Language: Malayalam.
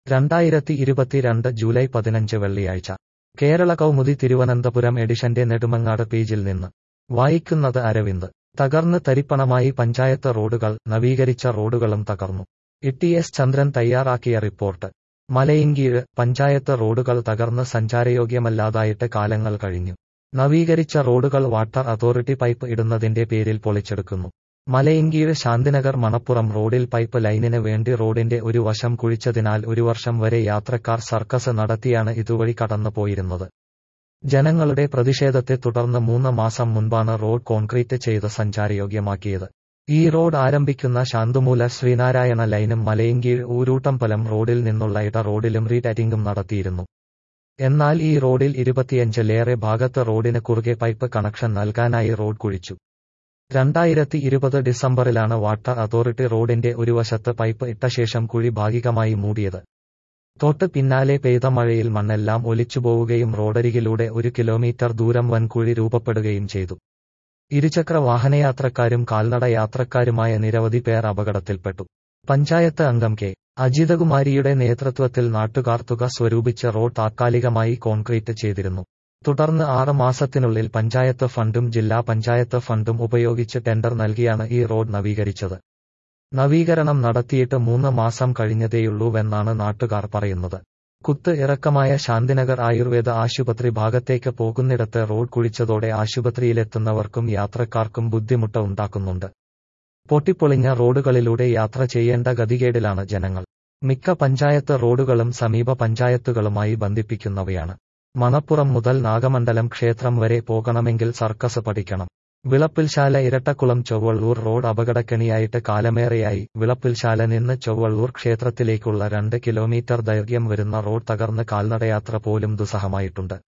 രണ്ടായിരത്തി ഇരുപത്തിരണ്ട് ജൂലൈ പതിനഞ്ച് വെള്ളിയാഴ്ച കേരള കൗമുദി തിരുവനന്തപുരം എഡിഷന്റെ നെടുമങ്ങാട് പേജിൽ നിന്ന് വായിക്കുന്നത് അരവിന്ദ് തകർന്ന് തരിപ്പണമായി പഞ്ചായത്ത് റോഡുകൾ നവീകരിച്ച റോഡുകളും തകർന്നു ഇ എസ് ചന്ദ്രൻ തയ്യാറാക്കിയ റിപ്പോർട്ട് മലയിൻകീഴ് പഞ്ചായത്ത് റോഡുകൾ തകർന്ന് സഞ്ചാരയോഗ്യമല്ലാതായിട്ട് കാലങ്ങൾ കഴിഞ്ഞു നവീകരിച്ച റോഡുകൾ വാട്ടർ അതോറിറ്റി പൈപ്പ് ഇടുന്നതിന്റെ പേരിൽ പൊളിച്ചെടുക്കുന്നു മലയിൻകീഴ് ശാന്തിനഗർ മണപ്പുറം റോഡിൽ പൈപ്പ് ലൈനിന് വേണ്ടി റോഡിന്റെ ഒരു വശം കുഴിച്ചതിനാൽ ഒരു വർഷം വരെ യാത്രക്കാർ സർക്കസ് നടത്തിയാണ് ഇതുവഴി കടന്നു പോയിരുന്നത് ജനങ്ങളുടെ പ്രതിഷേധത്തെ തുടർന്ന് മൂന്ന് മാസം മുൻപാണ് റോഡ് കോൺക്രീറ്റ് ചെയ്ത് സഞ്ചാരയോഗ്യമാക്കിയത് ഈ റോഡ് ആരംഭിക്കുന്ന ശാന്തുമൂല ശ്രീനാരായണ ലൈനും മലയങ്കീഴ് ഊരൂട്ടമ്പലം റോഡിൽ നിന്നുള്ള ഇട റോഡിലും റീടാറ്റിംഗും നടത്തിയിരുന്നു എന്നാൽ ഈ റോഡിൽ ഇരുപത്തിയഞ്ചിലേറെ ഭാഗത്ത് റോഡിന് കുറുകെ പൈപ്പ് കണക്ഷൻ നൽകാനായി റോഡ് കുഴിച്ചു രണ്ടായിരത്തി ഇരുപത് ഡിസംബറിലാണ് വാട്ടർ അതോറിറ്റി റോഡിന്റെ ഒരു വശത്ത് പൈപ്പ് ഇട്ട ശേഷം കുഴി ഭാഗികമായി മൂടിയത് തൊട്ട് പിന്നാലെ പെയ്ത മഴയിൽ മണ്ണെല്ലാം ഒലിച്ചുപോവുകയും റോഡരികിലൂടെ ഒരു കിലോമീറ്റർ ദൂരം വൻകുഴി രൂപപ്പെടുകയും ചെയ്തു ഇരുചക്ര വാഹനയാത്രക്കാരും കാൽനട യാത്രക്കാരുമായ നിരവധി പേർ അപകടത്തിൽപ്പെട്ടു പഞ്ചായത്ത് അംഗം കെ അജിതകുമാരിയുടെ നേതൃത്വത്തിൽ നാട്ടുകാർ തുക സ്വരൂപിച്ച് റോഡ് താത്കാലികമായി കോൺക്രീറ്റ് ചെയ്തിരുന്നു തുടർന്ന് ആറ് മാസത്തിനുള്ളിൽ പഞ്ചായത്ത് ഫണ്ടും ജില്ലാ പഞ്ചായത്ത് ഫണ്ടും ഉപയോഗിച്ച് ടെൻഡർ നൽകിയാണ് ഈ റോഡ് നവീകരിച്ചത് നവീകരണം നടത്തിയിട്ട് മൂന്ന് മാസം കഴിഞ്ഞതേയുള്ളൂവെന്നാണ് നാട്ടുകാർ പറയുന്നത് കുത്ത് ഇറക്കമായ ശാന്തിനഗർ ആയുർവേദ ആശുപത്രി ഭാഗത്തേക്ക് പോകുന്നിടത്ത് റോഡ് കുഴിച്ചതോടെ ആശുപത്രിയിലെത്തുന്നവർക്കും യാത്രക്കാർക്കും ബുദ്ധിമുട്ട് ഉണ്ടാക്കുന്നുണ്ട് പൊട്ടിപ്പൊളിഞ്ഞ റോഡുകളിലൂടെ യാത്ര ചെയ്യേണ്ട ഗതികേടിലാണ് ജനങ്ങൾ മിക്ക പഞ്ചായത്ത് റോഡുകളും സമീപ പഞ്ചായത്തുകളുമായി ബന്ധിപ്പിക്കുന്നവയാണ് മണപ്പുറം മുതൽ നാഗമണ്ഡലം ക്ഷേത്രം വരെ പോകണമെങ്കിൽ സർക്കസ് പഠിക്കണം വിളപ്പിൽശാല ഇരട്ടക്കുളം ചൊവ്വള്ളൂർ റോഡ് അപകടക്കണിയായിട്ട് കാലമേറെയായി വിളപ്പിൽശാല നിന്ന് ചൊവ്വള്ളൂർ ക്ഷേത്രത്തിലേക്കുള്ള രണ്ട് കിലോമീറ്റർ ദൈർഘ്യം വരുന്ന റോഡ് തകർന്ന് കാൽനടയാത്ര പോലും ദുസ്സഹമായിട്ടുണ്ട്